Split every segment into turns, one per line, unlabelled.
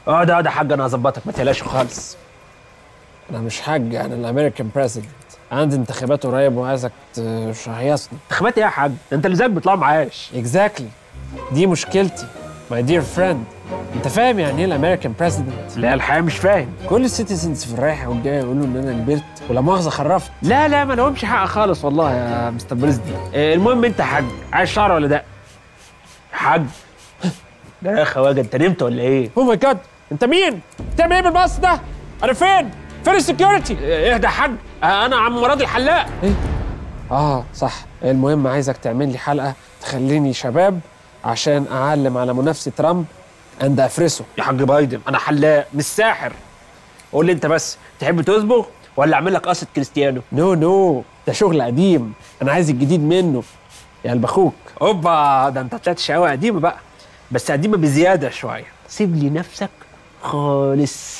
اه ده ده حاج انا هظبطك ما تقلقش خالص
انا مش حاج انا الامريكان بريزيدنت عندي انتخابات قريب وعايزك تشهيصني
انتخابات ايه يا حاج ده انت اللي زيك بيطلع معاش
اكزاكتلي دي مشكلتي ماي دير فريند انت فاهم يعني ايه الامريكان بريزيدنت
لا الحقيقه مش فاهم
كل السيتيزنز في الرايحه والجايه يقولوا ان انا كبرت ولا مؤاخذه خرفت
لا لا ما لهمش حق خالص والله يا مستر بريزدنت آه، المهم انت يا حاج عايز شعر ولا ده حاج ده يا خواجه انت نمت ولا ايه
او ماي جاد انت مين؟ بتعمل ايه بالباص ده؟ انا فين؟ فين السكيورتي؟
آه، اهدى يا حاج آه، انا عم مراد الحلاق
اه صح المهم عايزك تعمل لي حلقه تخليني شباب عشان اعلم على منافسي ترامب اند افرسه
يا حاج بايدن انا حلاق مش ساحر قول لي انت بس تحب تصبغ ولا اعمل لك قصه كريستيانو
نو نو ده شغل قديم انا عايز الجديد منه يا قلب اخوك
اوبا ده انت طلعت شقاوه قديمه بقى بس قديمه بزياده شويه سيب لي نفسك خالص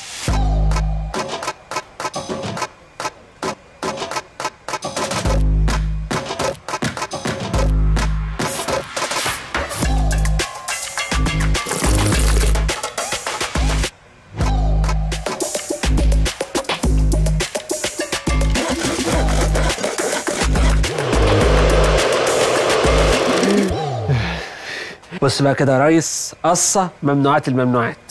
بص بقى كده يا ريس قصه ممنوعات الممنوعات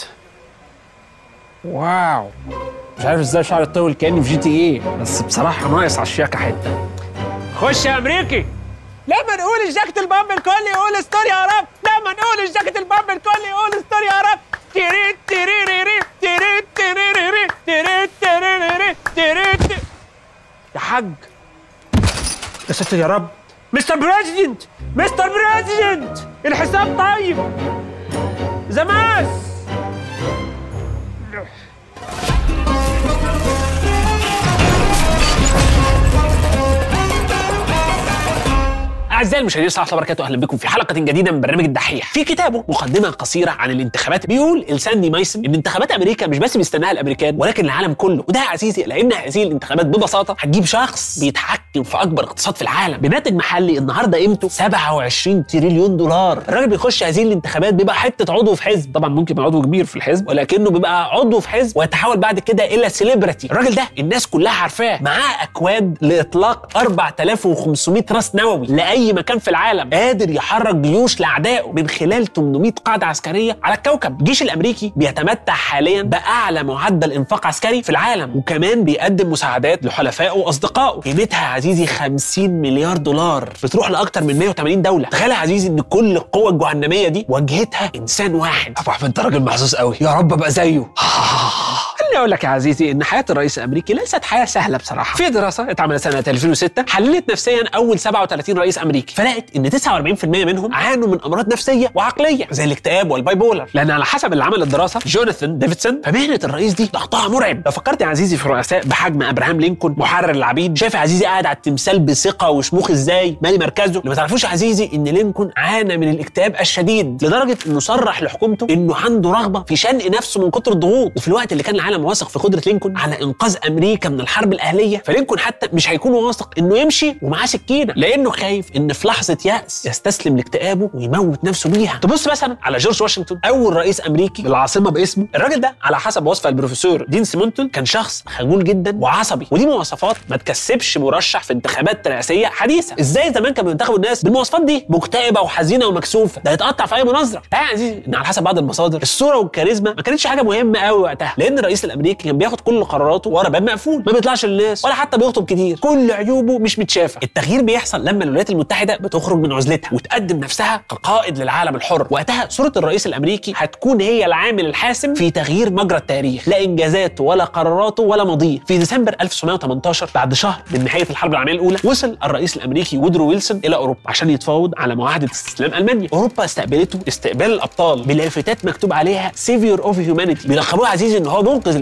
واو مش عارف ازاي شعري طول كاني في جي تي ايه
بس بصراحه ناقص على الشياكه حته خش يا امريكي لما نقول الجاكيت البامب الكل يقول ستوري يا رب لما نقول الجاكيت البامب الكل يقول ستوري يا رب تيري تيريريري تيري تيريريري تيري تيريريري تيري تي- يا حاج يا ستر يا رب مستر بريزيدنت مستر بريزيدنت الحساب طيب زماس اعزائي المشاهدين السلام عليكم وبركاته اهلا بكم في حلقه جديده من برنامج الدحيح في كتابه مقدمه قصيره عن الانتخابات بيقول الساندي مايسن ان انتخابات امريكا مش بس بيستناها الامريكان ولكن العالم كله وده يا عزيزي لان هذه الانتخابات ببساطه هتجيب شخص بيتحكم في اكبر اقتصاد في العالم بناتج محلي النهارده قيمته 27 تريليون دولار الراجل بيخش هذه الانتخابات بيبقى حته عضو في حزب طبعا ممكن يبقى عضو كبير في الحزب ولكنه بيبقى عضو في حزب ويتحول بعد كده الى سيلبرتي الراجل ده الناس كلها عارفاه معاه اكواد لاطلاق 4500 راس نووي لاي مكان في العالم قادر يحرك جيوش لاعدائه من خلال 800 قاعده عسكريه على الكوكب الجيش الامريكي بيتمتع حاليا باعلى معدل انفاق عسكري في العالم وكمان بيقدم مساعدات لحلفائه واصدقائه قيمتها يا عزيزي 50 مليار دولار بتروح لاكثر من 180 دوله تخيل يا عزيزي ان كل القوه الجهنميه دي واجهتها انسان واحد ابو احمد انت راجل محظوظ قوي يا رب ابقى زيه خليني اقول لك يا عزيزي ان حياه الرئيس الامريكي ليست حياه سهله بصراحه في دراسه اتعملت سنه 2006 حللت نفسيا اول 37 رئيس امريكي فلقت ان 49% منهم عانوا من امراض نفسيه وعقليه زي الاكتئاب والباي بولر لان على حسب اللي عمل الدراسه جوناثان ديفيدسون فمهنه الرئيس دي ضغطها مرعب لو فكرت يا عزيزي في رؤساء بحجم ابراهام لينكولن محرر العبيد شايف يا عزيزي قاعد على التمثال بثقه وشموخ ازاي مالي مركزه اللي ما تعرفوش يا عزيزي ان لينكولن عانى من الاكتئاب الشديد لدرجه انه صرح لحكومته انه عنده رغبه في شنق نفسه من كتر الضغوط وفي الوقت اللي كان العالم واثق في قدره لينكولن على انقاذ امريكا من الحرب الاهليه فلينكولن حتى مش هيكون واثق انه يمشي ومعاه سكينه لانه خايف ان في لحظه يأس يستسلم لاكتئابه ويموت نفسه بيها تبص مثلا على جورج واشنطن اول رئيس امريكي بالعاصمه باسمه الراجل ده على حسب وصف البروفيسور دين سيمونتون كان شخص خجول جدا وعصبي ودي مواصفات ما تكسبش مرشح في انتخابات رئاسيه حديثه ازاي زمان كانوا بينتخبوا الناس بالمواصفات دي مكتئبه وحزينه ومكسوفه ده يتقطع في اي مناظره لا يا عزيزي ان على حسب بعض المصادر الصوره والكاريزما ما كانتش حاجه مهمه قوي وقتها لان الرئيس الامريكي كان بياخد كل قراراته ورا باب مقفول ما بيطلعش للناس ولا حتى بيخطب كتير كل عيوبه مش متشافه التغيير بيحصل لما الولايات المتحده بتخرج من عزلتها وتقدم نفسها كقائد للعالم الحر وقتها صوره الرئيس الامريكي هتكون هي العامل الحاسم في تغيير مجرى التاريخ لا انجازاته ولا قراراته ولا ماضيه في ديسمبر 1918 بعد شهر من نهايه الحرب العالميه الاولى وصل الرئيس الامريكي وودرو ويلسون الى اوروبا عشان يتفاوض على معاهده استسلام المانيا اوروبا استقبلته استقبال الابطال بلافتات مكتوب عليها سيفيور اوف هيومانيتي بيلقبوه عزيزي ان هو منقذ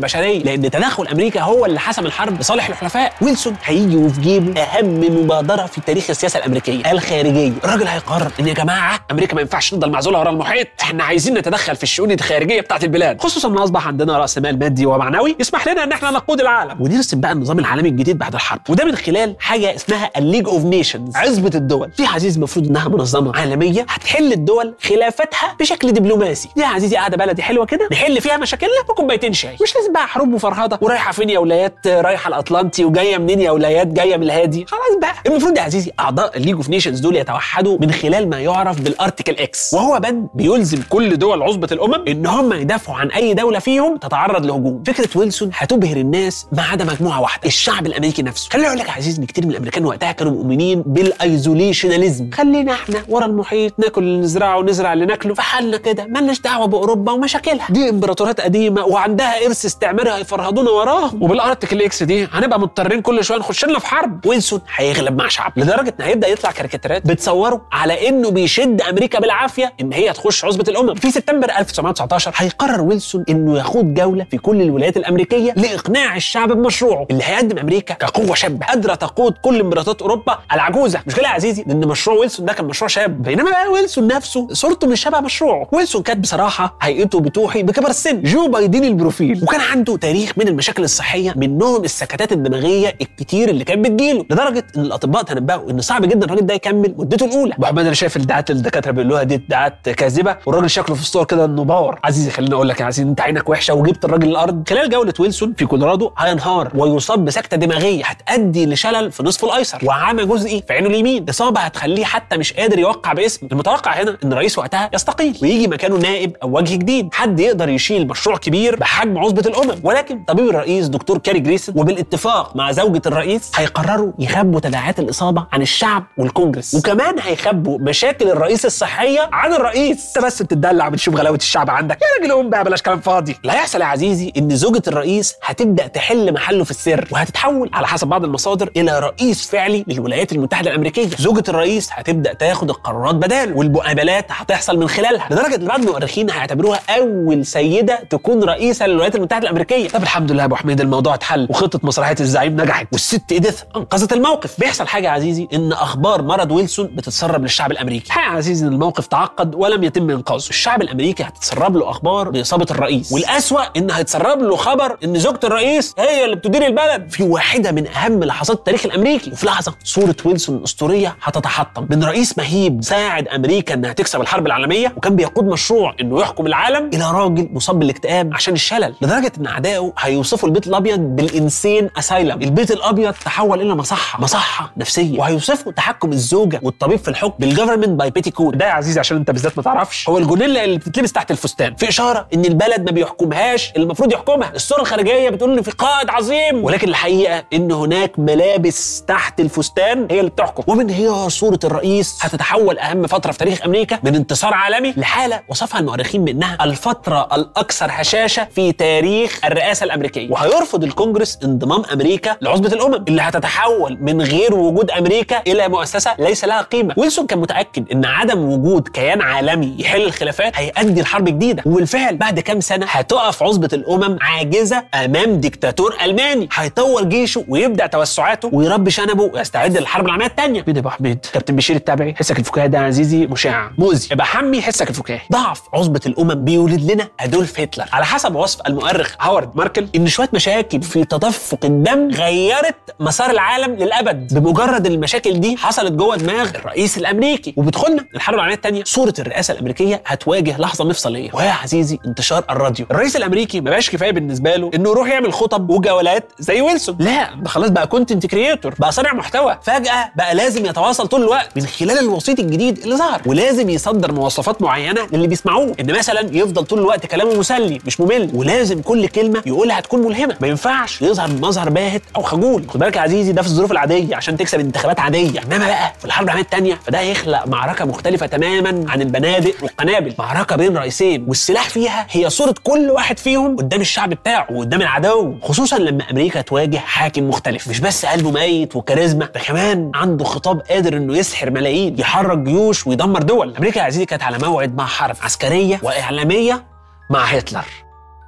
البشريه لان تدخل امريكا هو اللي حسم الحرب لصالح الحلفاء ويلسون هيجي وفي جيبه اهم مبادره في تاريخ السياسه الامريكيه الخارجيه الراجل هيقرر ان يا جماعه امريكا ما ينفعش تفضل معزوله ورا المحيط احنا عايزين نتدخل في الشؤون الخارجيه بتاعت البلاد خصوصا ان اصبح عندنا راس مال مادي ومعنوي يسمح لنا ان احنا نقود العالم ونرسم بقى النظام العالمي الجديد بعد الحرب وده من خلال حاجه اسمها الليج اوف نيشنز عزبه الدول دي يا عزيزي المفروض انها منظمه عالميه هتحل الدول خلافاتها بشكل دبلوماسي دي يا عزيزي قاعده بلدي حلوه كده نحل فيها مشاكلنا بكوبايتين شاي مش لازم بقى حروب وفرهده ورايحه فين يا ولايات رايحه الاطلنطي وجايه منين يا ولايات جايه من الهادي خلاص بقى المفروض يا عزيزي اعضاء الليج اوف نيشنز دول يتوحدوا من خلال ما يعرف بالارتكل اكس وهو بند بيلزم كل دول عصبه الامم ان هم يدافعوا عن اي دوله فيهم تتعرض لهجوم فكره ويلسون هتبهر الناس ما عدا مجموعه واحده الشعب الامريكي نفسه خليني اقول لك يا عزيزي ان كتير من الامريكان وقتها كانوا مؤمنين بالايزوليشناليزم خلينا احنا ورا المحيط ناكل اللي نزرعه ونزرع اللي ناكله في حالنا كده مالناش دعوه باوروبا ومشاكلها دي امبراطوريات قديمه وعندها ارث استعماري هيفرهدونا وراهم وبالارتكل اكس دي هنبقى مضطرين كل شويه نخش لنا في حرب ويلسون هيغلب مع شعب لدرجه ان هيبدا يطلع كاريكاتيرات بتصوره على انه بيشد امريكا بالعافيه ان هي تخش عصبه الامم في سبتمبر 1919 هيقرر ويلسون انه يخوض جوله في كل الولايات الامريكيه لاقناع الشعب بمشروعه اللي هيقدم امريكا كقوه شابه قادره تقود كل امبراطورات اوروبا العجوزه مش كده يا عزيزي لان مشروع ويلسون ده كان مشروع شاب بينما بقى ويلسون نفسه صورته مش شبه مشروعه ويلسون كانت بصراحه هيئته بتوحي بكبر السن جو بايدين البروفيل وكان عنده تاريخ من المشاكل الصحيه منهم السكتات الدماغيه الكتير اللي كانت بتجيله لدرجه ان الاطباء تنبأوا ان صعب جدا الراجل ده يكمل مدته الاولى ابو حماد انا شايف الادعاءات اللي الدكاتره بيقولوها دي ادعاءات كاذبه والراجل شكله في الصور كده انه باور عزيزي خليني اقول لك يا عزيزي انت عينك وحشه وجبت الراجل الارض خلال جوله ويلسون في كولورادو هينهار ويصاب بسكته دماغيه هتؤدي لشلل في نصفه الايسر وعمى جزئي في عينه اليمين اصابه هتخليه حتى مش قادر يوقع باسم المتوقع هنا ان الرئيس وقتها يستقيل ويجي مكانه نائب او وجه جديد حد يقدر يشيل مشروع كبير بحجم عصبه الامم ولكن طبيب الرئيس دكتور كاري جريسون وبالاتفاق مع زوجة الرئيس هيقرروا يخبوا تبعات الإصابة عن الشعب والكونجرس وكمان هيخبوا مشاكل الرئيس الصحية عن الرئيس انت بس بتدلع بتشوف غلاوة الشعب عندك يا راجل قوم بقى بلاش كلام فاضي اللي هيحصل يا عزيزي ان زوجة الرئيس هتبدأ تحل محله في السر وهتتحول على حسب بعض المصادر إلى رئيس فعلي للولايات المتحدة الأمريكية زوجة الرئيس هتبدأ تاخد القرارات بداله والمقابلات هتحصل من خلالها لدرجة ان بعض المؤرخين هيعتبروها أول سيدة تكون رئيسة للولايات المتحدة الأمريكية طب الحمد لله يا أبو حميد الموضوع اتحل وخطة مسرحية الزعيم نجحت والست إيديث أنقذت الموقف بيحصل حاجة يا عزيزي إن أخبار مرض ويلسون بتتسرب للشعب الأمريكي الحقيقة يا عزيزي إن الموقف تعقد ولم يتم إنقاذه الشعب الأمريكي هتتسرب له أخبار بإصابة الرئيس والأسوأ إن هيتسرب له خبر إن زوجة الرئيس هي اللي بتدير البلد في واحدة من أهم لحظات التاريخ الأمريكي وفي لحظة صورة ويلسون الأسطورية هتتحطم من رئيس مهيب ساعد أمريكا إنها تكسب الحرب العالمية وكان بيقود مشروع إنه يحكم العالم إلى راجل مصاب بالاكتئاب عشان الشلل لدرجة إن أعدائه هيوصفوا البيت الأبيض بالإنسين أسايلم البيت الأبيض تحول إلى مصحة مصحة نفسية وهيوصفوا تحكم الزوجة والطبيب في الحكم بالجفرمنت باي بيتي كود ده يا عزيزي عشان أنت بالذات ما تعرفش هو الجونيلا اللي بتتلبس تحت الفستان في إشارة إن البلد ما بيحكمهاش اللي المفروض يحكمها الصورة الخارجية بتقول إن في قائد عظيم ولكن الحقيقة إن هناك ملابس تحت الفستان هي اللي بتحكم ومن هي صورة الرئيس هتتحول أهم فترة في تاريخ أمريكا من انتصار عالمي لحالة وصفها المؤرخين بأنها الفترة الأكثر هشاشة في تاريخ الرئاسة الأمريكية وهيرفض الكونجرس انضمام أمريكا لعصبة الأمم اللي هتتحول من غير وجود أمريكا إلى مؤسسة ليس لها قيمة ويلسون كان متأكد أن عدم وجود كيان عالمي يحل الخلافات هيؤدي لحرب جديدة وبالفعل بعد كام سنة هتقف عصبة الأمم عاجزة أمام ديكتاتور ألماني هيطور جيشه ويبدأ توسعاته ويربي شنبه ويستعد للحرب العالمية الثانية مين يا أبو حميد كابتن بشير التابعي حسك الفكاهي ده يا عزيزي مشع مؤذي يبقى حمي حسك الفكاهي ضعف عصبة الأمم بيولد لنا أدولف هتلر على حسب وصف المؤرخ هاورد ماركل إن شوية مشاكل في تدفق الدم غيرت مسار العالم للأبد بمجرد المشاكل دي حصلت جوه دماغ الرئيس الأمريكي وبتدخلنا الحرب العالمية الثانية صورة الرئاسة الأمريكية هتواجه لحظة مفصلية وهي يا عزيزي انتشار الراديو الرئيس الأمريكي ما بقاش كفاية بالنسبة له إنه يروح يعمل خطب وجولات زي ويلسون لا ده خلاص بقى كونتنت كريتور بقى صانع محتوى فجأة بقى لازم يتواصل طول الوقت من خلال الوسيط الجديد اللي ظهر ولازم يصدر مواصفات معينة للي بيسمعوه إن مثلا يفضل طول الوقت كلامه مسلي مش ممل ولازم كل كلمة يقولها تكون ملهمة ما ينفعش يظهر بمظهر باهت أو خجول خد بالك يا عزيزي ده في الظروف العادية عشان تكسب انتخابات عادية إنما بقى في الحرب العالمية الثانية فده هيخلق معركة مختلفة تماما عن البنادق والقنابل معركة بين رئيسين والسلاح فيها هي صورة كل واحد فيهم قدام الشعب بتاعه وقدام العدو خصوصا لما أمريكا تواجه حاكم مختلف مش بس قلبه ميت وكاريزما ده كمان عنده خطاب قادر إنه يسحر ملايين يحرك جيوش ويدمر دول أمريكا يا عزيزي كانت على موعد مع حرب عسكرية وإعلامية مع هتلر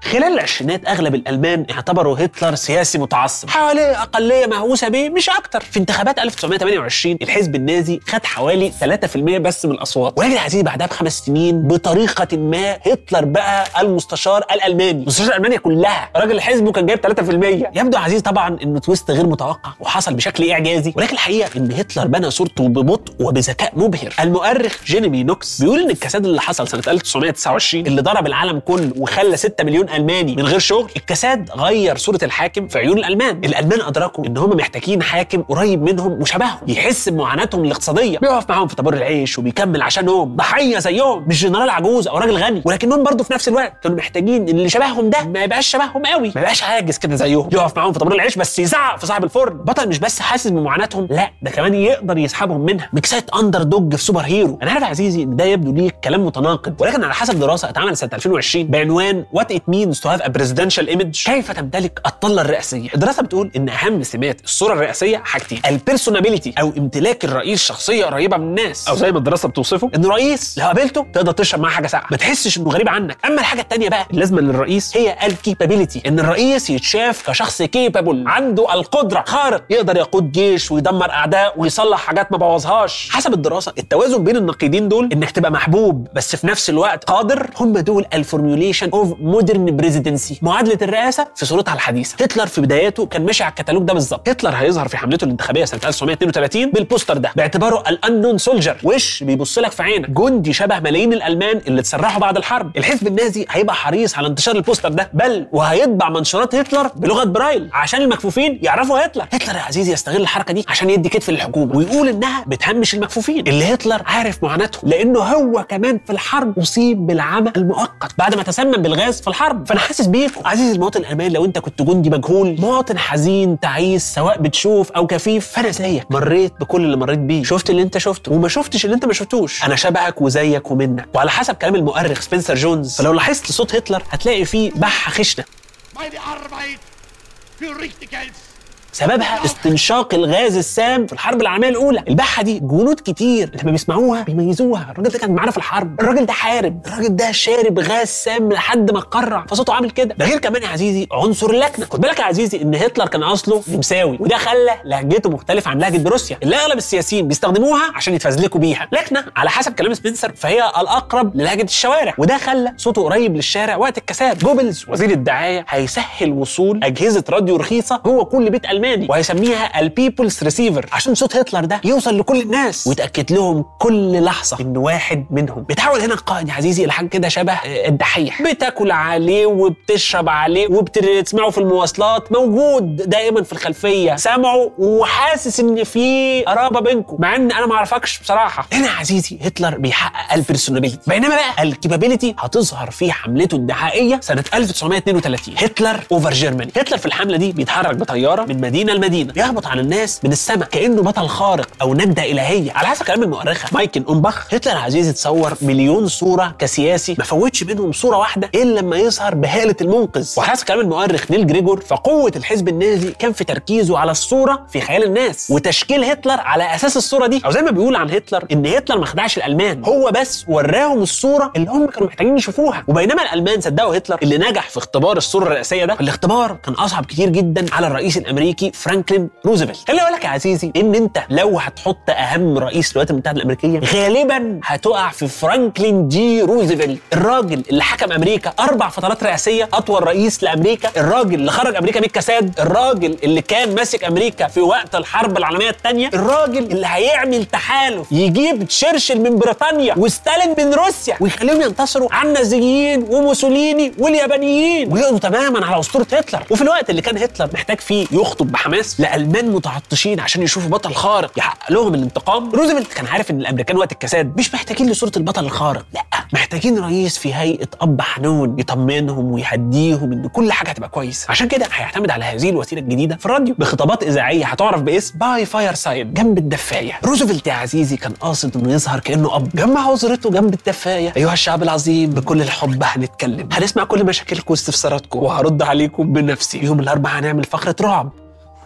خلال العشرينات اغلب الالمان اعتبروا هتلر سياسي متعصب حواليه اقليه مهووسه بيه مش اكتر في انتخابات 1928 الحزب النازي خد حوالي 3% بس من الاصوات ولكن عزيزي بعدها بخمس سنين بطريقه ما هتلر بقى المستشار الالماني مستشار المانيا كلها راجل حزبه كان جايب 3% يبدو عزيزي طبعا انه تويست غير متوقع وحصل بشكل اعجازي ولكن الحقيقه ان هتلر بنى صورته ببطء وبذكاء مبهر المؤرخ جيريمي نوكس بيقول ان الكساد اللي حصل سنه 1929 اللي ضرب العالم كله وخلى 6 مليون الماني من غير شغل الكساد غير صوره الحاكم في عيون الالمان الالمان ادركوا ان هم محتاجين حاكم قريب منهم وشبههم يحس بمعاناتهم الاقتصاديه بيقف معاهم في طابور العيش وبيكمل عشانهم ضحيه زيهم مش جنرال عجوز او راجل غني ولكنهم برضه في نفس الوقت كانوا محتاجين ان اللي شبههم ده ما يبقاش شبههم قوي ما يبقاش عاجز كده زيهم يقف معاهم في طابور العيش بس يزعق في صاحب الفرن بطل مش بس حاسس بمعاناتهم لا ده كمان يقدر يسحبهم منها ميكسات اندر دوج في سوبر هيرو انا عارف يا عزيزي ان ده يبدو ليك كلام متناقض ولكن على حسب دراسه اتعملت سنه 2020 بعنوان وات ات مينز تو هاف ا بريزيدنشال ايمج كيف تمتلك الطله الرئاسيه الدراسه بتقول ان اهم سمات الصوره الرئاسيه حاجتين البيرسونابيلتي او امتلاك الرئيس شخصيه قريبه من الناس او زي ما الدراسه بتوصفه انه رئيس لو قابلته تقدر تشرب معاه حاجه ساقعه ما تحسش انه غريب عنك اما الحاجه الثانيه بقى اللازمه للرئيس هي الكيبابيلتي ان الرئيس يتشاف كشخص كيبابل عنده القدره خارق يقدر يقود جيش ويدمر اعداء ويصلح حاجات ما بوظهاش حسب الدراسه التوازن بين النقيضين دول انك تبقى محبوب بس في نفس الوقت قادر هم دول الفورميوليشن اوف مودرن بريزيدنسي معادله الرئاسه في صورتها الحديثه هتلر في بداياته كان ماشي على الكتالوج ده بالظبط هتلر هيظهر في حملته الانتخابيه سنه 1932 بالبوستر ده باعتباره الانون سولجر وش بيبص لك في عينك جندي شبه ملايين الالمان اللي اتسرحوا بعد الحرب الحزب النازي هيبقى حريص على انتشار البوستر ده بل وهيطبع منشورات هتلر بلغه برايل عشان المكفوفين يعرفوا هتلر هتلر يا عزيزي يستغل الحركه دي عشان يدي كتف للحكومه ويقول انها بتهمش المكفوفين اللي هتلر عارف معاناتهم لانه هو كمان في الحرب اصيب بالعمى المؤقت بعد ما تسمم بالغاز في الحرب فانا حاسس بيكم عزيزي المواطن الالماني لو انت كنت جندي مجهول مواطن حزين تعيس سواء بتشوف او كفيف فانا زيك مريت بكل اللي مريت بيه شفت اللي انت شفته وما شفتش اللي انت ما شفتوش انا شبهك وزيك ومنك وعلى حسب كلام المؤرخ سبنسر جونز فلو لاحظت صوت هتلر هتلاقي فيه بحه خشنه
meine Arbeit für richtig hältst.
سببها استنشاق الغاز السام في الحرب العالميه الاولى البحه دي جنود كتير لما بيسمعوها بيميزوها الراجل ده كان معانا في الحرب الراجل ده حارب الراجل ده شارب غاز سام لحد ما اتقرع فصوته عامل كده ده غير كمان يا عزيزي عنصر اللكنه خد بالك يا عزيزي ان هتلر كان اصله نمساوي وده خلى لهجته مختلفه عن لهجه روسيا اللي اغلب السياسيين بيستخدموها عشان يتفزلكوا بيها لكنه على حسب كلام سبنسر فهي الاقرب للهجه الشوارع وده خلى صوته قريب للشارع وقت الكساد جوبلز وزير الدعايه هيسهل وصول اجهزه راديو رخيصه جوه كل بيت الماني وهيسميها البيبلز ريسيفر عشان صوت هتلر ده يوصل لكل الناس ويتاكد لهم كل لحظه ان واحد منهم بيتحول هنا القائد يا عزيزي لحاجه كده شبه آه، الدحيح بتاكل عليه وبتشرب عليه وبتسمعه في المواصلات موجود دائما في الخلفيه سامعه وحاسس ان في قرابه بينكم مع ان انا ما اعرفكش بصراحه هنا يا عزيزي هتلر بيحقق البيرسونابيلتي بينما بقى الكيبابيلتي هتظهر في حملته الدعائيه سنه 1932 هتلر اوفر جيرماني هتلر في الحمله دي بيتحرك بطياره من مدينه لمدينه يهبط على الناس من السماء كانه بطل خارق او نجده الهيه على حسب كلام المؤرخه مايكن اونباخ هتلر عزيزي اتصور مليون صوره كسياسي ما فوتش منهم صوره واحده الا لما يظهر بهاله المنقذ وحسب كلام المؤرخ نيل جريجور فقوه الحزب النازي كان في تركيزه على الصوره في خيال الناس وتشكيل هتلر على اساس الصوره دي او زي ما بيقول عن هتلر ان هتلر ما خدعش الالمان هو بس وراهم الصوره اللي هم كانوا محتاجين يشوفوها وبينما الالمان صدقوا هتلر اللي نجح في اختبار الصوره الرئاسيه ده الاختبار كان اصعب كتير جدا على الرئيس الامريكي فرانكلين روزفلت خليني اقول لك يا عزيزي ان انت لو هتحط اهم رئيس للولايات المتحده الامريكيه غالبا هتقع في فرانكلين دي روزفلت الراجل اللي حكم امريكا اربع فترات رئاسيه اطول رئيس لامريكا الراجل اللي خرج امريكا من الكساد الراجل اللي كان ماسك امريكا في وقت الحرب العالميه الثانيه الراجل اللي هيعمل تحالف يجيب تشرشل من بريطانيا وستالين من روسيا ويخليهم ينتصروا على النازيين وموسوليني واليابانيين ويقضوا تماما على اسطوره هتلر وفي الوقت اللي كان هتلر محتاج فيه يخطب بحماس لالمان متعطشين عشان يشوفوا بطل خارق يحقق لهم الانتقام روزفلت كان عارف ان الامريكان وقت الكساد مش محتاجين لصوره البطل الخارق لا محتاجين رئيس في هيئه اب حنون يطمنهم ويهديهم ان كل حاجه هتبقى كويس عشان كده هيعتمد على هذه الوسيله الجديده في الراديو بخطابات اذاعيه هتعرف باسم باي فاير سايد جنب الدفايه روزفلت يا عزيزي كان قاصد انه يظهر كانه اب جمع اسرته جنب الدفايه ايها الشعب العظيم بكل الحب هنتكلم هنسمع كل مشاكلكم واستفساراتكم وهرد عليكم بنفسي يوم الاربعاء هنعمل فقره رعب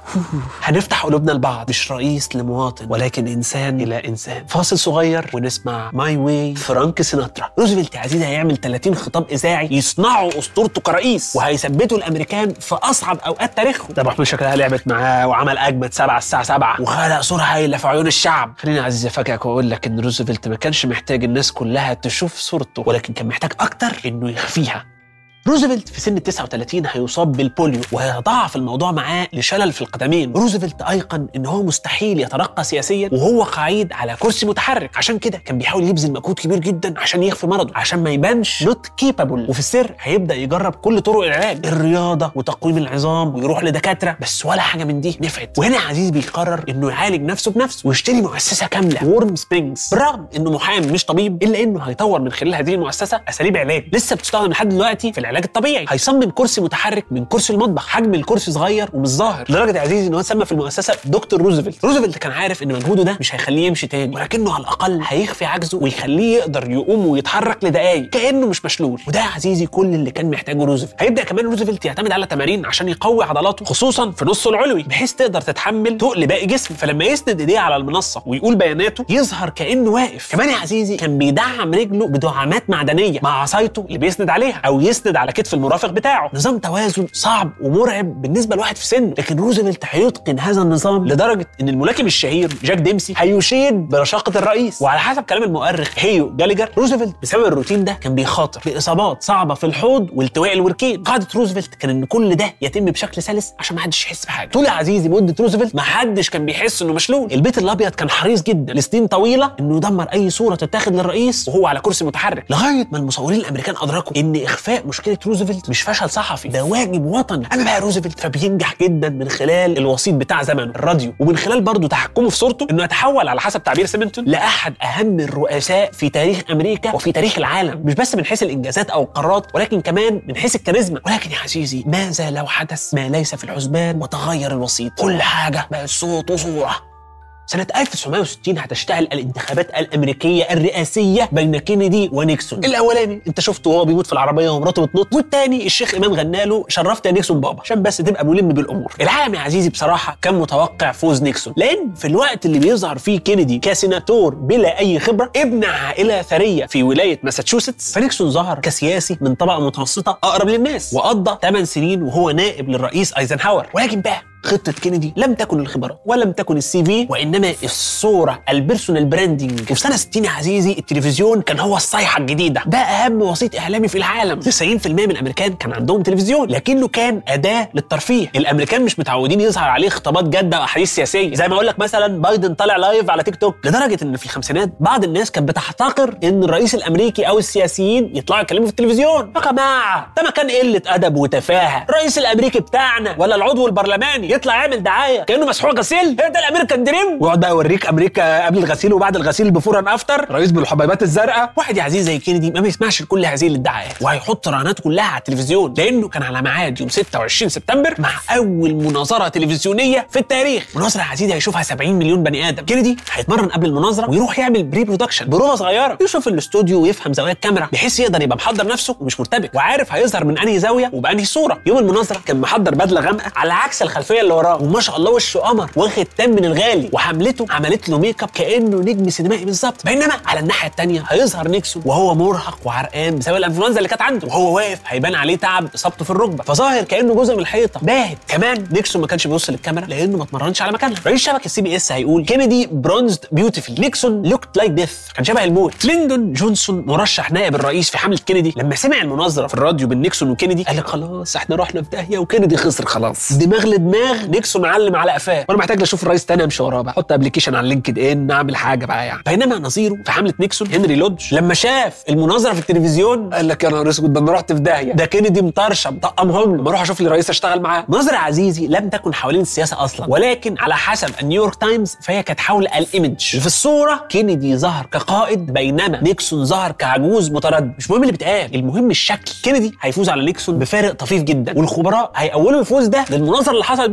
هنفتح قلوبنا لبعض مش رئيس لمواطن ولكن انسان الى انسان فاصل صغير ونسمع ماي واي فرانك سيناترا روزفلت يا عزيزي هيعمل 30 خطاب اذاعي يصنعوا اسطورته كرئيس وهيثبتوا الامريكان في اصعب اوقات تاريخهم ده محمود شكلها لعبت معاه وعمل اجمد سبعة الساعه 7 وخلق صوره هايله في عيون الشعب خليني يا عزيزي افاجئك واقول لك ان روزفلت ما كانش محتاج الناس كلها تشوف صورته ولكن كان محتاج اكتر انه يخفيها روزفلت في سن ال 39 هيصاب بالبوليو وهيتضاعف الموضوع معاه لشلل في القدمين روزفلت ايقن ان هو مستحيل يترقى سياسيا وهو قاعد على كرسي متحرك عشان كده كان بيحاول يبذل مجهود كبير جدا عشان يخفي مرضه عشان ما يبانش نوت كيبابل وفي السر هيبدا يجرب كل طرق العلاج الرياضه وتقويم العظام ويروح لدكاتره بس ولا حاجه من دي نفعت وهنا عزيز بيقرر انه يعالج نفسه بنفسه ويشتري مؤسسه كامله وورم سبرينجز بالرغم انه محامي مش طبيب الا انه هيطور من خلال هذه المؤسسه اساليب علاج لسه بتستخدم لحد دلوقتي في العلاج الطبيعي هيصمم كرسي متحرك من كرسي المطبخ حجم الكرسي صغير ومش ظاهر لدرجه يا عزيزي ان هو سمى في المؤسسه دكتور روزفلت روزفلت كان عارف ان مجهوده ده مش هيخليه يمشي تاني ولكنه على الاقل هيخفي عجزه ويخليه يقدر يقوم ويتحرك لدقايق كانه مش مشلول وده يا عزيزي كل اللي كان محتاجه روزفلت هيبدا كمان روزفلت يعتمد على تمارين عشان يقوي عضلاته خصوصا في نصه العلوي بحيث تقدر تتحمل تقل باقي جسمه فلما يسند ايديه على المنصه ويقول بياناته يظهر كانه واقف كمان يا عزيزي كان بيدعم رجله بدعامات معدنيه مع عصايته اللي بيسند عليها او يسند على كتف المرافق بتاعه نظام توازن صعب ومرعب بالنسبه لواحد في سنه لكن روزفلت هيتقن هذا النظام لدرجه ان الملاكم الشهير جاك ديمسي هيشيد برشاقه الرئيس وعلى حسب كلام المؤرخ هيو جاليجر روزفلت بسبب الروتين ده كان بيخاطر باصابات صعبه في الحوض والتواء الوركين قاعده روزفلت كان ان كل ده يتم بشكل سلس عشان ما حدش يحس بحاجه طول يا عزيزي مده روزفلت ما حدش كان بيحس انه مشلول البيت الابيض كان حريص جدا لسنين طويله انه يدمر اي صوره تتاخد للرئيس وهو على كرسي متحرك لغايه ما المصورين الامريكان ادركوا ان اخفاء مشكله روزفلت مش فشل صحفي ده واجب وطني اما بقى روزفلت فبينجح جدا من خلال الوسيط بتاع زمنه الراديو ومن خلال برضه تحكمه في صورته انه يتحول على حسب تعبير سيمنتون لاحد اهم الرؤساء في تاريخ امريكا وفي تاريخ العالم مش بس من حيث الانجازات او القرارات ولكن كمان من حيث الكاريزما ولكن يا عزيزي ماذا لو حدث ما ليس في الحسبان وتغير الوسيط كل حاجه بقت صوت وصوره سنة 1960 هتشتعل الانتخابات الأمريكية الرئاسية بين كينيدي ونيكسون الأولاني أنت شفته وهو بيموت في العربية ومراته بتنط والتاني الشيخ إمام غناله شرفت يا نيكسون بابا عشان بس تبقى ملم بالأمور العالم يا عزيزي بصراحة كان متوقع فوز نيكسون لأن في الوقت اللي بيظهر فيه كينيدي كسيناتور بلا أي خبرة ابن عائلة ثرية في ولاية ماساتشوستس فنيكسون ظهر كسياسي من طبقة متوسطة أقرب للناس وقضى 8 سنين وهو نائب للرئيس ايزنهاور ولكن بقى خطة كينيدي لم تكن الخبرات ولم تكن السي في وإنما الصورة البيرسونال براندنج وفي سنة 60 يا عزيزي التلفزيون كان هو الصيحة الجديدة ده أهم وسيط إعلامي في العالم 90% من الأمريكان كان عندهم تلفزيون لكنه كان أداة للترفيه الأمريكان مش متعودين يظهر عليه خطابات جادة وأحاديث سياسية زي ما أقول لك مثلا بايدن طالع لايف على تيك توك لدرجة إن في الخمسينات بعض الناس كانت بتحتقر إن الرئيس الأمريكي أو السياسيين يطلعوا يتكلموا في التلفزيون يا جماعة ده مكان قلة أدب وتفاهة الرئيس الأمريكي بتاعنا ولا العضو البرلماني يطلع يعمل دعايه كانه مسحوق غسيل هي ده الامريكان دريم ويقعد بقى يوريك امريكا قبل الغسيل وبعد الغسيل بفور ان افتر رئيس بالحبيبات الزرقاء واحد يا عزيز زي كينيدي ما بيسمعش لكل هذه الادعاءات وهيحط رهاناته كلها على التلفزيون لانه كان على ميعاد يوم 26 سبتمبر مع اول مناظره تلفزيونيه في التاريخ مناظره يا عزيزي هيشوفها 70 مليون بني ادم كينيدي هيتمرن قبل المناظره ويروح يعمل بري برودكشن بروفه صغيره يشوف الاستوديو ويفهم زوايا الكاميرا بحيث يقدر يبقى محضر نفسه ومش مرتبك وعارف هيظهر من انهي زاويه وبانهي صوره يوم المناظره كان محضر بدله غامقه على عكس الخلفيه اللي وراه وما شاء الله وشه قمر واخد تام من الغالي وحملته عملت له ميك اب كانه نجم سينمائي بالظبط بينما على الناحيه الثانيه هيظهر نيكسون وهو مرهق وعرقان بسبب الانفلونزا اللي كانت عنده وهو واقف هيبان عليه تعب اصابته في الركبه فظاهر كانه جزء من الحيطه باهت كمان نيكسون ما كانش بيبص للكاميرا لانه ما اتمرنش على مكانها رئيس شبكه السي بي اس هيقول كينيدي برونزد بيوتيفل نيكسون لوكت لايك ديث كان شبه الموت ليندون جونسون مرشح نائب الرئيس في حمله كينيدي لما سمع المناظره في الراديو بين نيكسون وكينيدي قال لك خلاص احنا رحنا في داهيه وكينيدي خسر خلاص دماغ لدماغ نيكسون معلم على قفاه وانا محتاج اشوف الرئيس تاني امشي وراه بقى احط ابلكيشن على لينكد ان اعمل حاجه بقى يعني بينما نظيره في حمله نيكسون هنري لودج لما شاف المناظره في التلفزيون قال لك يا نهار اسود ده انا رحت في داهيه ده كينيدي مطرشم طقمهم له ما اروح اشوف لي رئيس اشتغل معاه نظره عزيزي لم تكن حوالين السياسه اصلا ولكن على حسب النيويورك تايمز فهي كانت حول الايمج في الصوره كينيدي ظهر كقائد بينما نيكسون ظهر كعجوز متردد مش مهم اللي بيتقال المهم الشكل كينيدي هيفوز على نيكسون بفارق طفيف جدا والخبراء هيأولوا الفوز ده للمناظره اللي حصلت بينهم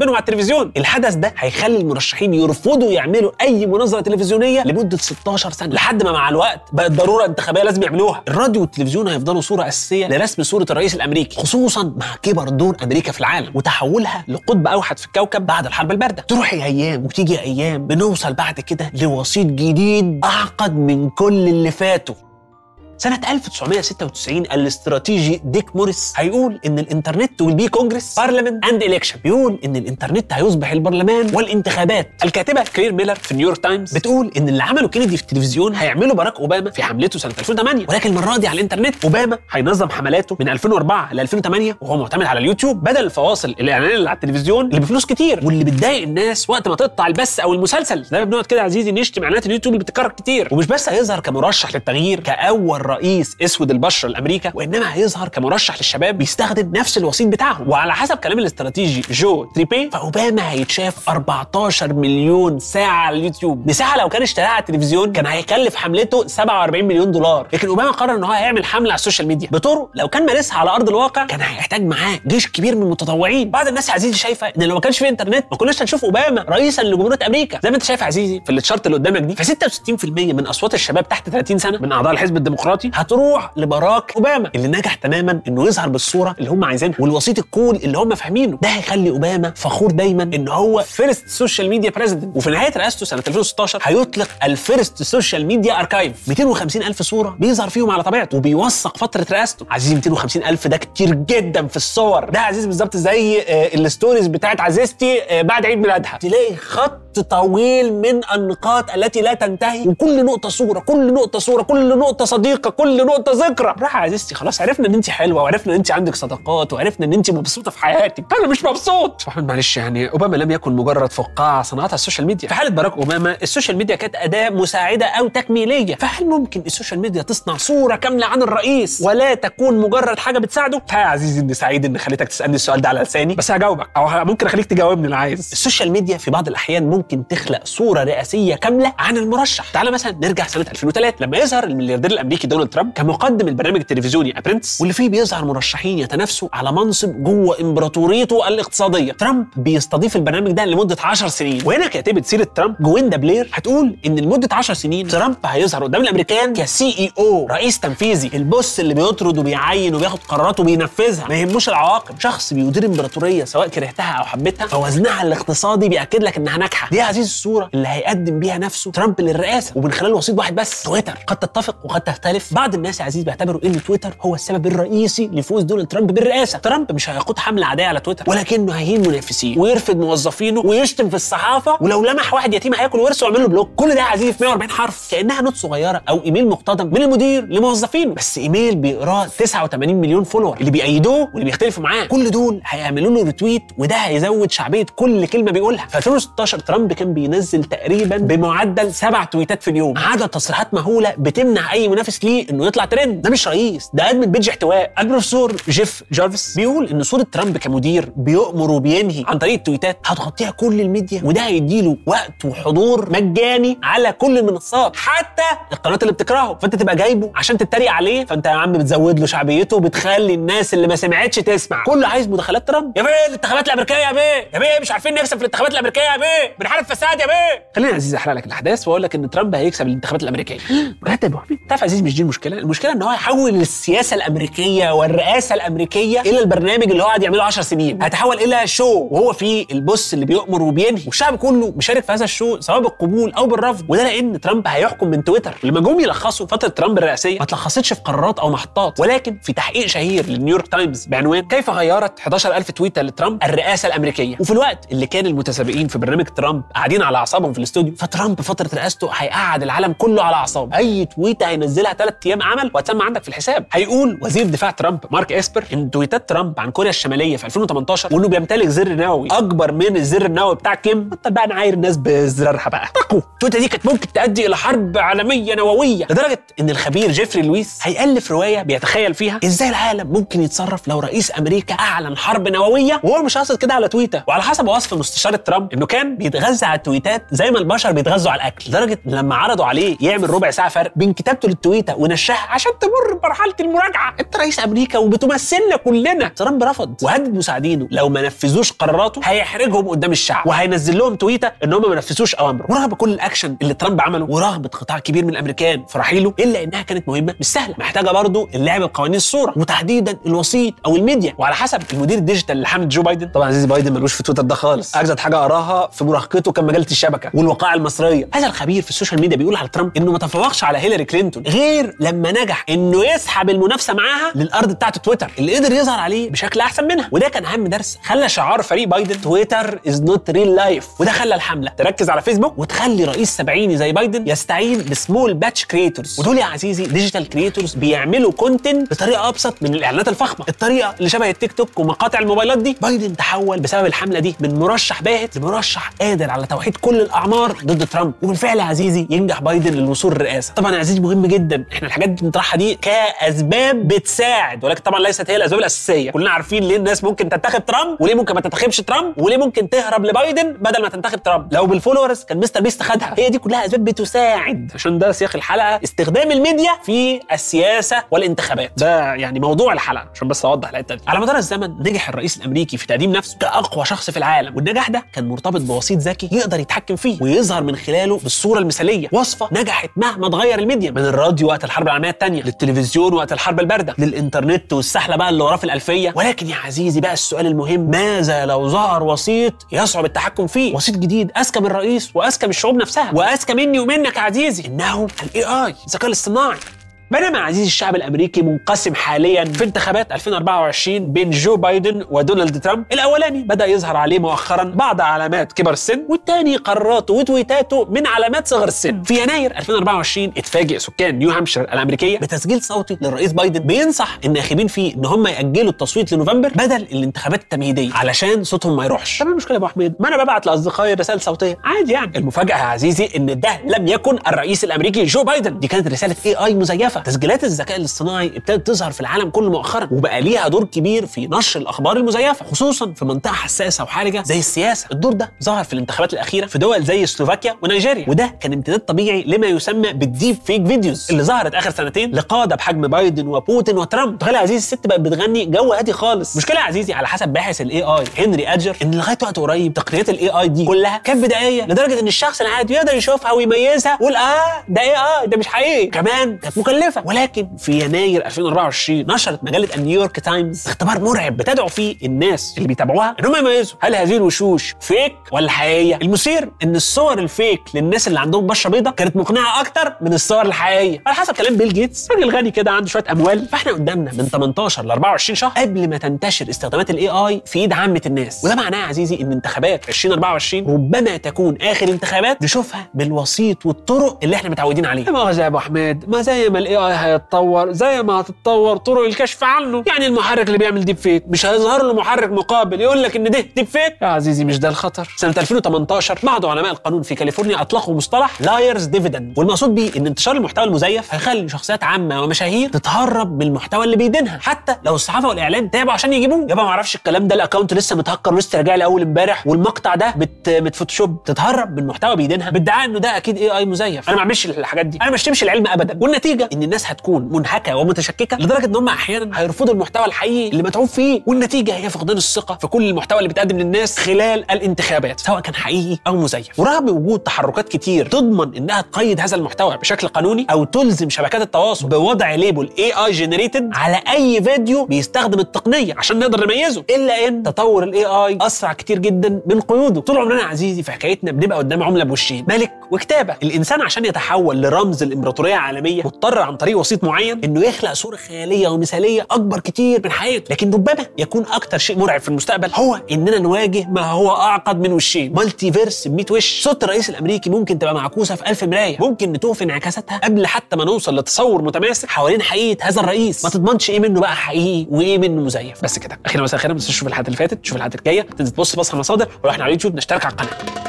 بينهم على التلفزيون الحدث ده هيخلي المرشحين يرفضوا يعملوا اي مناظره تلفزيونيه لمده 16 سنه لحد ما مع الوقت بقت ضروره انتخابيه لازم يعملوها الراديو والتلفزيون هيفضلوا صوره اساسيه لرسم صوره الرئيس الامريكي خصوصا مع كبر دور امريكا في العالم وتحولها لقطب اوحد في الكوكب بعد الحرب البارده تروح ايام وتيجي ايام بنوصل بعد كده لوسيط جديد اعقد من كل اللي فاتوا سنة 1996 الاستراتيجي ديك موريس هيقول ان الانترنت will be كونجرس بارلمنت اند الكشن بيقول ان الانترنت هيصبح البرلمان والانتخابات الكاتبة كلير ميلر في نيويورك تايمز بتقول ان اللي عمله كينيدي في التلفزيون هيعمله باراك اوباما في حملته سنة 2008 ولكن المرة دي على الانترنت اوباما هينظم حملاته من 2004 ل 2008 وهو معتمد على اليوتيوب بدل الفواصل الاعلانيه اللي على التلفزيون اللي بفلوس كتير واللي بتضايق الناس وقت ما تقطع البث او المسلسل زي ما بنقعد كده يا عزيزي نشتم اعلانات اليوتيوب اللي بتتكرر كتير ومش بس هيظهر كمرشح للتغيير كاول رئيس اسود البشره لامريكا وانما هيظهر كمرشح للشباب بيستخدم نفس الوسيط بتاعهم وعلى حسب كلام الاستراتيجي جو تريبي فاوباما هيتشاف 14 مليون ساعه على اليوتيوب مساحه لو كان اشتراها على التلفزيون كان هيكلف حملته 47 مليون دولار لكن اوباما قرر ان هو هيعمل حمله على السوشيال ميديا بطرق لو كان مارسها على ارض الواقع كان هيحتاج معاه جيش كبير من المتطوعين بعض الناس يا عزيزي شايفه ان لو ما كانش في انترنت ما كناش هنشوف اوباما رئيسا لجمهوريه امريكا زي ما انت شايف يا عزيزي في التشارت اللي قدامك دي ف 66% من اصوات الشباب تحت 30 سنه من اعضاء الحزب الديمقراطي هتروح لبراك اوباما اللي نجح تماما انه يظهر بالصوره اللي هم عايزينها والوسيط الكول اللي هم فاهمينه ده هيخلي اوباما فخور دايما ان هو فيرست سوشيال ميديا بريزيدنت وفي نهايه رئاسته سنه 2016 هيطلق الفيرست سوشيال ميديا اركايف 250 الف صوره بيظهر فيهم على طبيعته وبيوثق فتره رئاسته عزيزي 250 الف ده كتير جدا في الصور ده يا عزيزي بالظبط زي آه، الستوريز بتاعت عزيزتي آه، بعد عيد ميلادها تلاقي خط طويل من النقاط التي لا تنتهي وكل نقطه صوره كل نقطه صوره كل نقطه صديقه كل نقطه ذكرى راح يا عزيزتي خلاص عرفنا ان انت حلوه وعرفنا ان انت عندك صداقات وعرفنا ان انت مبسوطه في حياتك انا مش مبسوط محمد معلش يعني اوباما لم يكن مجرد فقاعه صنعتها السوشيال ميديا في حاله باراك اوباما السوشيال ميديا كانت اداه مساعده او تكميليه فهل ممكن السوشيال ميديا تصنع صوره كامله عن الرئيس ولا تكون مجرد حاجه بتساعده ها يا عزيزي اني سعيد ان خليتك تسالني السؤال ده على لساني بس هجاوبك او ه- ممكن اخليك تجاوبني لو عايز السوشيال ميديا في بعض الاحيان ممكن تخلق صوره رئاسيه كامله عن المرشح تعال مثلا نرجع سنه 2003 لما يظهر الملياردير الامريكي دونالد ترامب كمقدم البرنامج التلفزيوني ابرنتس واللي فيه بيظهر مرشحين يتنافسوا على منصب جوه امبراطوريته الاقتصاديه ترامب بيستضيف البرنامج ده لمده 10 سنين وهنا كاتبه سيره ترامب جويندا بلير هتقول ان لمده 10 سنين ترامب هيظهر قدام الامريكان كسي اي او رئيس تنفيذي البوس اللي بيطرد وبيعين وبياخد قرارات وبينفذها ما يهموش العواقب شخص بيدير امبراطوريه سواء كرهتها او حبيتها فوزنها الاقتصادي بياكد لك انها ناجحه دي يا عزيزي الصوره اللي هيقدم بيها نفسه ترامب للرئاسه ومن خلال وسيط واحد بس تويتر قد تتفق وقد تختلف بعض الناس يا عزيزي بيعتبروا ان تويتر هو السبب الرئيسي لفوز دونالد ترامب بالرئاسه ترامب مش هيقود حمله عاديه على تويتر ولكنه هيهين منافسيه ويرفض موظفينه ويشتم في الصحافه ولو لمح واحد يتيم هياكل ورثه ويعمل له بلوك كل ده يا عزيزي في 140 حرف كانها نوت صغيره او ايميل مقتضم من المدير لموظفينه بس ايميل بيقراه 89 مليون فولور اللي بيأيدوه واللي بيختلفوا معاه كل دول هيعملوا له ريتويت وده هيزود شعبيه كل كلمه بيقولها في 2016 ترامب كان بينزل تقريبا بمعدل سبع تويتات في اليوم عدد تصريحات مهوله بتمنع اي منافس ليه انه يطلع ترند ده مش رئيس ده ادمن بيج احتواء البروفيسور جيف جارفيس بيقول ان صوره ترامب كمدير بيؤمر وبينهي عن طريق التويتات هتغطيها كل الميديا وده هيديله وقت وحضور مجاني على كل المنصات حتى القناه اللي بتكرهه فانت تبقى جايبه عشان تتريق عليه فانت يا عم بتزود له شعبيته وبتخلي الناس اللي ما سمعتش تسمع كله عايز مداخلات ترامب يا بيه الانتخابات الامريكيه يا بيه يا بيه مش عارفين نكسب في الانتخابات الامريكيه يا بيه بنحارب فساد يا بيه خليني يا عزيزي احرق لك الاحداث واقول لك ان ترامب هيكسب الانتخابات الامريكيه بجد يا ابو حميد تعرف يا عزيزي مش دي المشكله المشكله ان هو هيحول السياسه الامريكيه والرئاسه الامريكيه الى البرنامج اللي هو قاعد يعمله 10 سنين هيتحول الى شو وهو فيه البوس اللي بيؤمر وبينهي والشعب كله مشارك في هذا الشو سواء بالقبول او بالرفض وده لان ترامب هيحكم من تويتر لما جم يلخصوا فتره ترامب الرئاسيه ما اتلخصتش في قرارات او محطات ولكن في تحقيق شهير للنيويورك تايمز بعنوان كيف غيرت 11000 تويته لترامب الرئاسه الامريكيه وفي الوقت اللي كان المتسابقين في برنامج ترامب قاعدين على اعصابهم في الاستوديو فترامب فتره رئاسته هيقعد العالم كله على اعصابه اي تويته هينزلها ثلاث ايام عمل وهتسمى عندك في الحساب هيقول وزير دفاع ترامب مارك اسبر ان تويتات ترامب عن كوريا الشماليه في 2018 وانه بيمتلك زر نووي اكبر من الزر النووي بتاع كيم بطل بقى نعاير الناس بزرارها بقى تقوى التويته دي كانت ممكن تؤدي الى حرب عالميه نوويه لدرجه ان الخبير جيفري لويس هيالف روايه بيتخيل فيها ازاي العالم ممكن يتصرف لو رئيس امريكا اعلن حرب نوويه وهو مش قاصد كده على تويته وعلى حسب وصف مستشار ترامب انه كان بيتغذى على التويتات زي ما البشر بيتغذوا على الاكل لدرجه لما عرضوا عليه يعمل ربع ساعه فرق بين كتابته للتويته فيزا ونشاها عشان تمر بمرحله المراجعه انت رئيس امريكا وبتمثلنا كلنا ترامب رفض وهدد مساعدينه لو ما نفذوش قراراته هيحرجهم قدام الشعب وهينزل لهم تويته ان هم ما نفذوش اوامره ورغم كل الاكشن اللي ترامب عمله ورغبه قطاع كبير من الامريكان في رحيله الا انها كانت مهمه مش سهله محتاجه برضه اللعب بقوانين الصوره وتحديدا الوسيط او الميديا وعلى حسب المدير الديجيتال لحمله جو بايدن طبعا عزيزي بايدن ملوش في تويتر ده خالص اجدد حاجه اراها في مراهقته كان مجله الشبكه والوقائع المصريه هذا الخبير في السوشيال ميديا بيقول على ترامب انه ما تفوقش على هيلاري كلينتون غير لما نجح انه يسحب المنافسه معاها للارض بتاعته تويتر اللي قدر يظهر عليه بشكل احسن منها وده كان اهم درس خلى شعار فريق بايدن تويتر از نوت ريل لايف وده خلى الحمله تركز على فيسبوك وتخلي رئيس سبعيني زي بايدن يستعين بسمول باتش كريتورز ودول يا عزيزي ديجيتال كريتورز بيعملوا كونتنت بطريقه ابسط من الاعلانات الفخمه الطريقه اللي شبه التيك توك ومقاطع الموبايلات دي بايدن تحول بسبب الحمله دي من مرشح باهت لمرشح قادر على توحيد كل الاعمار ضد ترامب وبالفعل يا عزيزي ينجح بايدن للوصول للرئاسه طبعا يا عزيزي مهم جدا احنا الحاجات دي بنطرحها دي كاسباب بتساعد ولكن طبعا ليست هي الاسباب الاساسيه كلنا عارفين ليه الناس ممكن تنتخب ترامب وليه ممكن ما تنتخبش ترامب وليه ممكن تهرب لبايدن بدل ما تنتخب ترامب لو بالفولورز كان مستر بيست خدها هي دي كلها اسباب بتساعد عشان ده سياق الحلقه استخدام الميديا في السياسه والانتخابات ده يعني موضوع الحلقه عشان بس اوضح الحته دي على مدار الزمن نجح الرئيس الامريكي في تقديم نفسه كاقوى شخص في العالم والنجاح ده كان مرتبط بوسيط ذكي يقدر يتحكم فيه ويظهر من خلاله بالصوره المثاليه وصفه نجحت مهما اتغير الميديا من الراديو وقت الحرب العالميه الثانيه للتلفزيون وقت الحرب البارده للانترنت والسحله بقى اللي وراه في الالفيه ولكن يا عزيزي بقى السؤال المهم ماذا لو ظهر وسيط يصعب التحكم فيه وسيط جديد اذكى من الرئيس واذكى من الشعوب نفسها واذكى مني ومنك يا عزيزي انه الاي اي الذكاء الاصطناعي بينما عزيزي الشعب الامريكي منقسم حاليا في انتخابات 2024 بين جو بايدن ودونالد ترامب الاولاني بدا يظهر عليه مؤخرا بعض علامات كبر السن والثاني قراراته وتويتاته من علامات صغر السن في يناير 2024 اتفاجئ سكان نيو هامشير الامريكيه بتسجيل صوتي للرئيس بايدن بينصح الناخبين فيه ان هم ياجلوا التصويت لنوفمبر بدل الانتخابات التمهيديه علشان صوتهم ما يروحش طب إيه المشكله يا ابو حميد ما انا ببعت لاصدقائي رسائل صوتيه عادي يعني المفاجاه يا عزيزي ان ده لم يكن الرئيس الامريكي جو بايدن دي كانت رساله اي اي مزيفه تسجيلات الذكاء الاصطناعي ابتدت تظهر في العالم كله مؤخرا وبقى ليها دور كبير في نشر الاخبار المزيفه خصوصا في منطقه حساسه وحرجه زي السياسه الدور ده ظهر في الانتخابات الاخيره في دول زي سلوفاكيا ونيجيريا وده كان امتداد طبيعي لما يسمى بالديب فيك فيديوز اللي ظهرت اخر سنتين لقاده بحجم بايدن وبوتين وترامب تخيل يا عزيزي الست بقت بتغني جو هادي خالص مشكله يا عزيزي على حسب باحث الاي اي هنري ادجر ان لغايه وقت قريب تقنيات الاي اي دي كلها كانت بدائيه لدرجه ان الشخص العادي يقدر يشوفها ويميزها ويقول اه ده اي اي ده مش حقيقي كمان كانت مكلفه ولكن في يناير 2024 نشرت مجله نيويورك تايمز اختبار مرعب بتدعو فيه الناس اللي بيتابعوها ان هم يميزوا هل هذه الوشوش فيك ولا حقيقيه المثير ان الصور الفيك للناس اللي عندهم بشره بيضاء كانت مقنعه اكتر من الصور الحقيقيه على حسب كلام بيل جيتس راجل غني كده عنده شويه اموال فاحنا قدامنا من 18 ل 24 شهر قبل ما تنتشر استخدامات الاي اي في ايد عامه الناس وده معناه يا عزيزي ان انتخابات 2024 ربما تكون اخر انتخابات نشوفها بالوسيط والطرق اللي احنا متعودين عليها ما زي ابو حميد ما زي ما الاي اي هيتطور زي ما هتتطور طرق الكشف عنه يعني المحرك اللي بيعمل ديب فيك مش هيظهر له محرك مقابل يقول لك ان ده ديب فيك يا عزيزي مش ده الخطر سنه 2018 بعض علماء القانون في كاليفورنيا اطلقوا مصطلح لايرز ديفيدند والمقصود بيه ان انتشار المحتوى المزيف هيخلي شخصيات عامه ومشاهير تتهرب من المحتوى اللي بيدينها حتى لو الصحافه والاعلام تعبوا عشان يجيبوه يابا ما اعرفش الكلام ده الاكونت لسه متهكر ولسه راجع لي اول امبارح والمقطع ده بت متفوتوشوب تتهرب من محتوى بيدينها بادعاء انه ده اكيد اي اي مزيف انا ما بعملش الحاجات دي انا ما بشتمش العلم ابدا والنتيجه ان الناس هتكون منهكه ومتشككه لدرجه ان هم احيانا هيرفضوا المحتوى الحقيقي اللي متعوب فيه والنتيجه هي فقدان الثقه في كل المحتوى اللي بيتقدم للناس خلال الانتخابات سواء كان حقيقي او مزيف ورغم وجود تحركات كتير تضمن انها تقيد هذا المحتوى بشكل قانوني او تلزم شبكات التواصل بوضع ليبل اي اي جنريتد على اي فيديو بيستخدم التقنيه عشان نقدر نميزه الا ان تطور الاي اي اسرع كتير جدا من قيوده طول عمرنا يا عزيزي في حكايتنا بنبقى قدام عمله بوشين ملك وكتابه الانسان عشان يتحول لرمز الامبراطوريه العالميه مضطر عن طريق وسيط معين انه يخلق صوره خياليه ومثاليه اكبر كتير من حياته لكن ربما يكون اكتر شيء مرعب في المستقبل هو اننا نواجه ما هو اعقد من وشين مالتي فيرس ب 100 وش صوت الرئيس الامريكي ممكن تبقى معكوسه في ألف مرايه ممكن نتوه في انعكاساتها قبل حتى ما نوصل لتصور متماسك حوالين حقيقه هذا الرئيس ما تضمنش ايه منه بقى حقيقي وايه منه مزيف بس كده اخيرا بس اخيرا ما تنسوش تشوف الحلقات اللي فاتت تشوف الحلقات الجايه تنزل تبص بص على المصادر ولو احنا على اليوتيوب نشترك على القناه